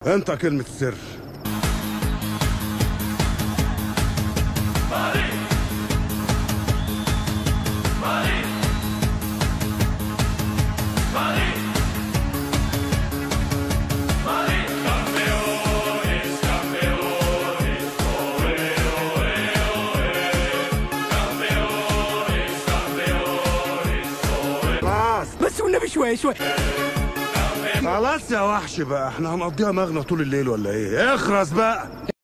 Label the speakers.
Speaker 1: انت كلمة السر خلاص
Speaker 2: بس والنبي شويه شويه
Speaker 1: خلاص يا وحش بقى احنا هنقضيها مغنى طول الليل ولا ايه اخرس بقى